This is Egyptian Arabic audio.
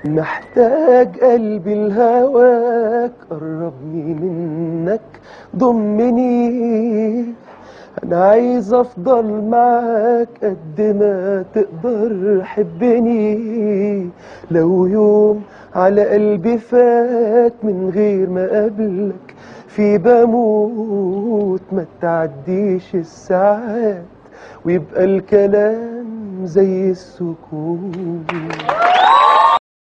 محتاج قلبي لهواك قربني منك ضمني انا عايز افضل معاك قد ما تقدر حبني لو يوم على قلبي فات من غير ما اقابلك في بموت ما تعديش الساعات ويبقى الكلام زي السكوت